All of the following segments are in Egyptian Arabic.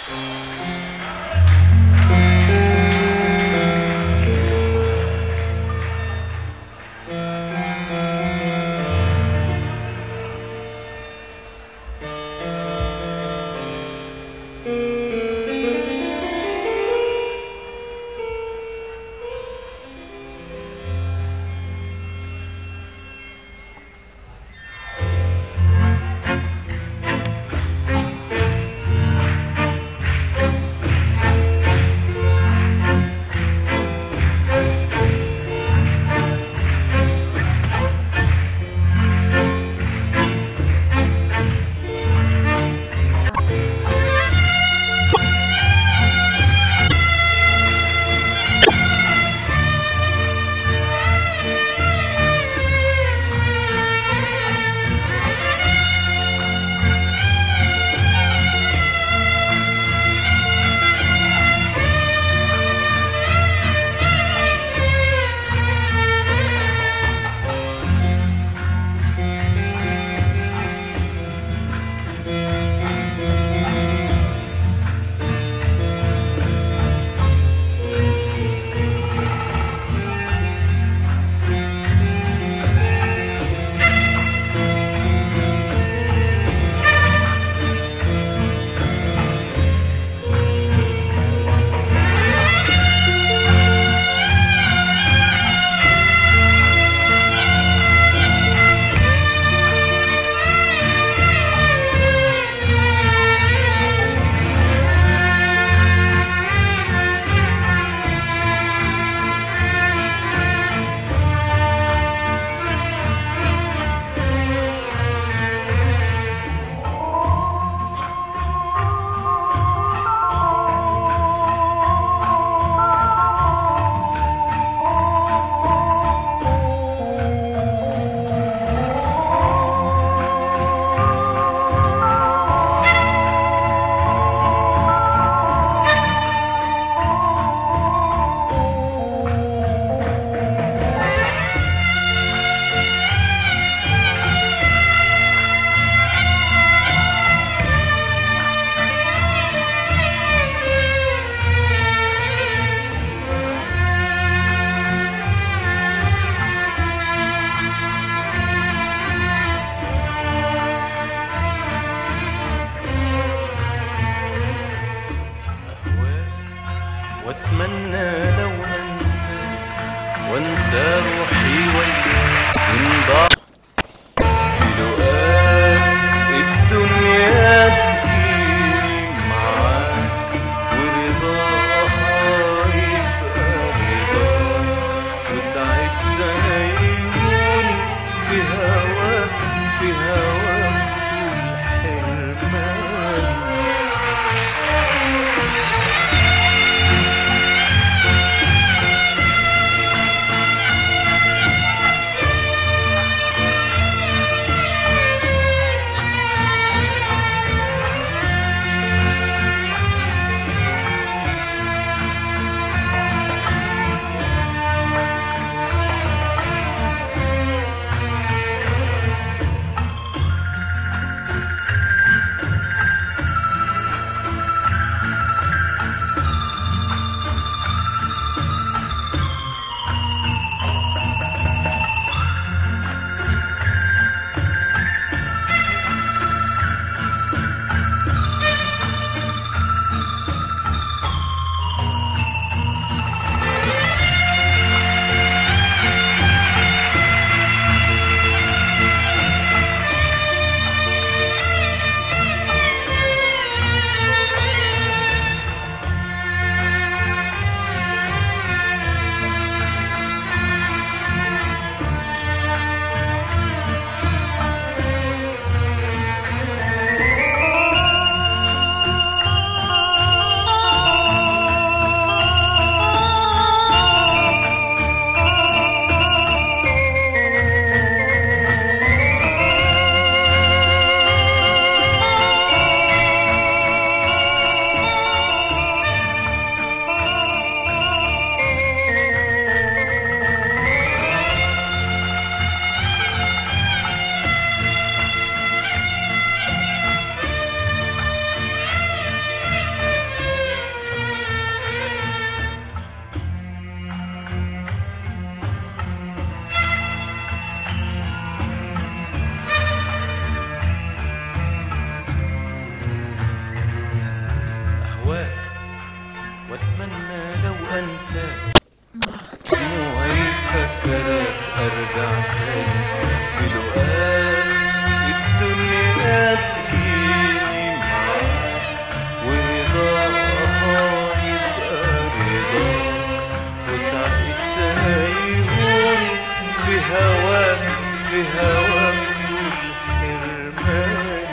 واتمنى لو انسى وانسى روحي وياك من ضاع في لقاك الدنيا تجيني معاك ورضاها يبقى رضاك وساعتها يكون في هواك في هواك طول حرمان انساك دموعي فكرك ارجع تاني في لقاك الدنيا تجيني معاك ورضاها يبقى رضاك وساعتها يهون في هواك في هواك طول حرماني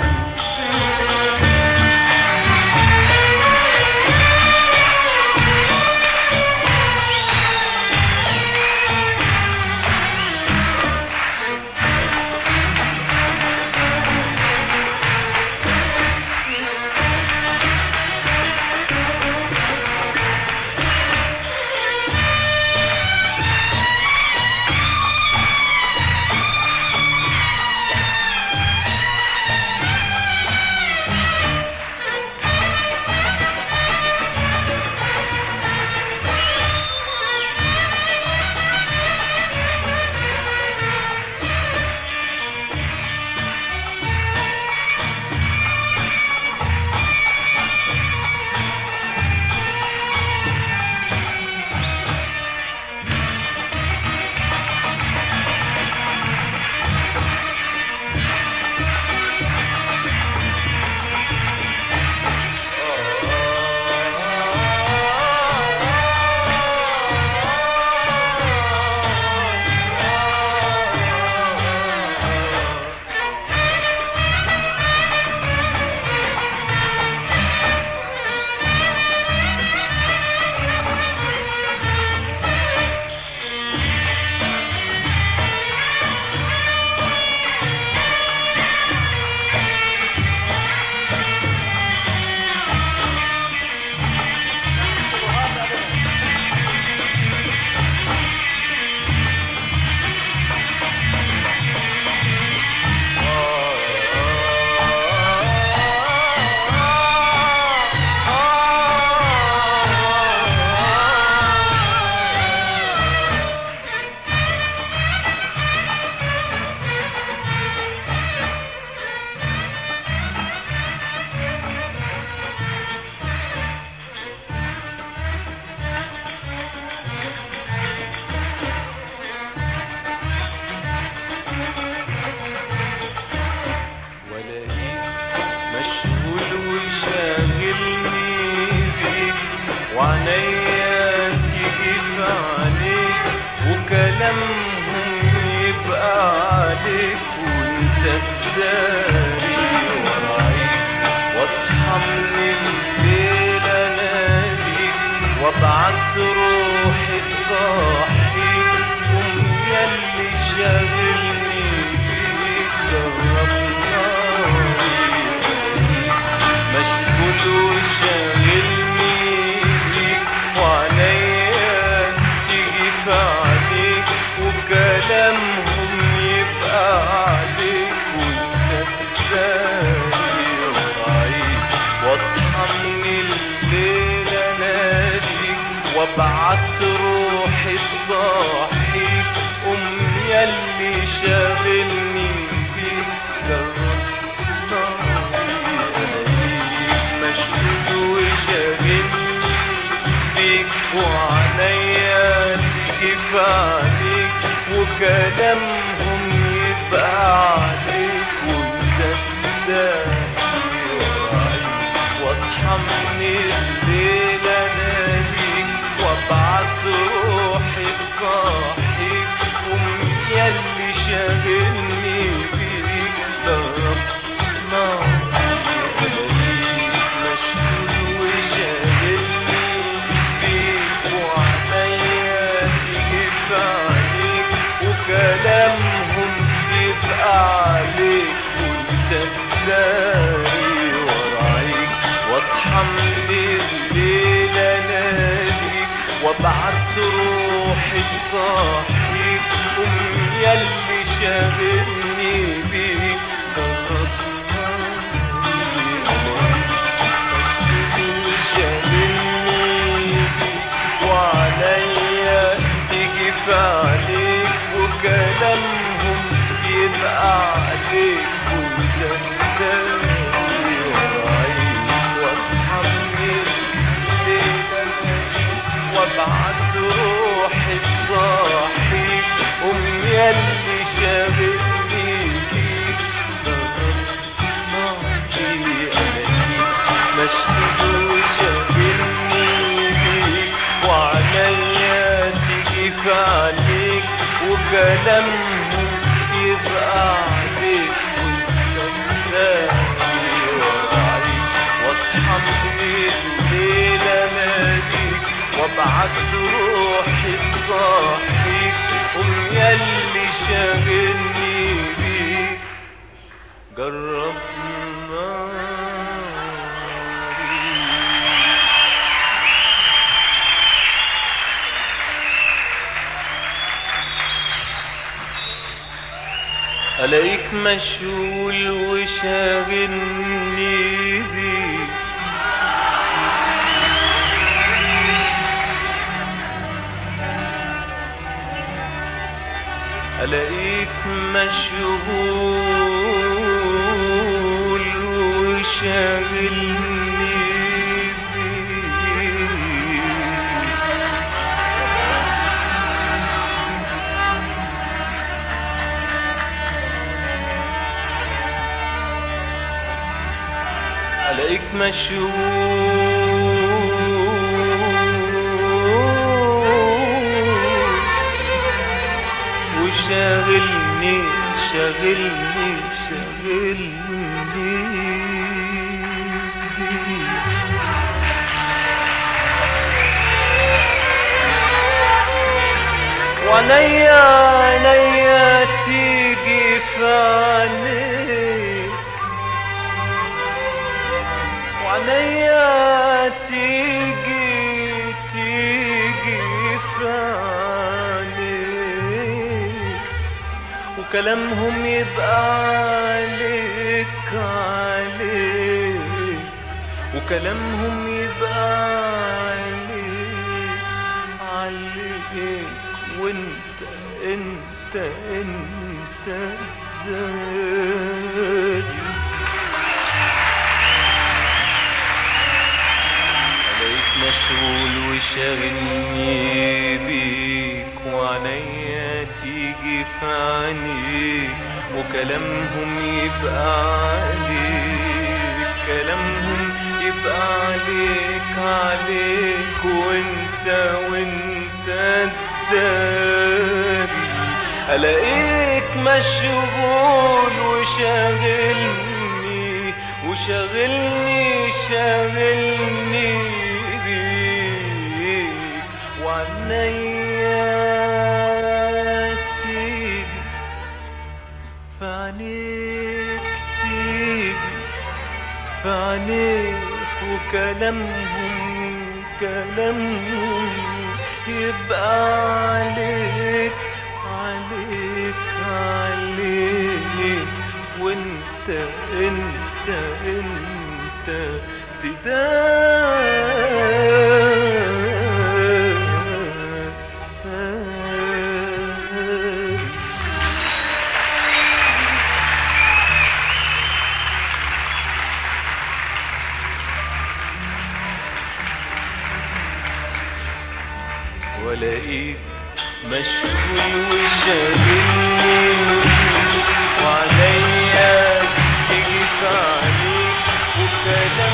ولاقيك مشغول وشاغلني بيك وعنيا تيجي في عليك وكلامهم يبقى عليك وانت تداري ورايك واصحى من الليل اناديك وابعت روحي تصحيك قوم ياللي شاغلني بيك جرب ناري مشغول وشاغلني بيك وعليا تيجي في عليك وكلامهم يبقى عليك وانت تداري ورايك واصحى من الليل اناديك وابعت روحي تصحيك قوم ياللي شاغلني بيك جرب ناري ألاقيك مشدود وشاغلني بيك وعليا تيجي في عليك وكلامهم يبقى عليك وانت تداري ورايك واصحى من الليل اناديك وابعت روحي تصحيك قوم ياللي شاغلني بيك ضرب ناري ألاقيك مشغول وشاغلني بيك وعليا تيجي في عليك وكلامهم يبقى عليك وانت تداري ورايك واصحى من الليل اناديك وابعت روحي تصحيك قوم ياللي شاغلني بيك ضرب شاغلني وعليا تيجي في عليك وكلامهم يبقى عليك وانت تداري ورايك واصحى من الليل وابعت روحي تصحيك قوم ياللي شاغلني بيك ناري ألاقيك مشدود وشاغلني بيك وعليا تيجي في عليك وكلامهم يبقى عليك وانت تلاقي ورايك واصحى من الليل اناديك وابعت روحي تصحيك قوم ياللي شاغلني بيك جرب ناري ألاقيك مشغول وشاغلني بيك ألاقيك مشغول وشاغلني بيك عليك مشغول وشاغلني شاغلني شاغلني وعليا عليا تيجي في عينيك وعليا تيجي تيجي في عينيك وكلامهم يبقى عليك عليك وكلامهم يبقى عليك عليك وانت انت انت داري عليك مشغول وشاغلني بيك وعليا تيجي في عينيك وكلامهم يبقى عليك كلامهم يبقى عليك عليك وانت وانت الداري الاقيك مشغول وشاغلني وشاغلني شاغلني بيك وعنيا تيجي فعنيك تيجي فعنيك وكلامهم كلامهم يبقى عليك عليك عليك وانت انت انت تداري ولاقيك مشغول وشاغلني وعليا تيجي في عليك وكلام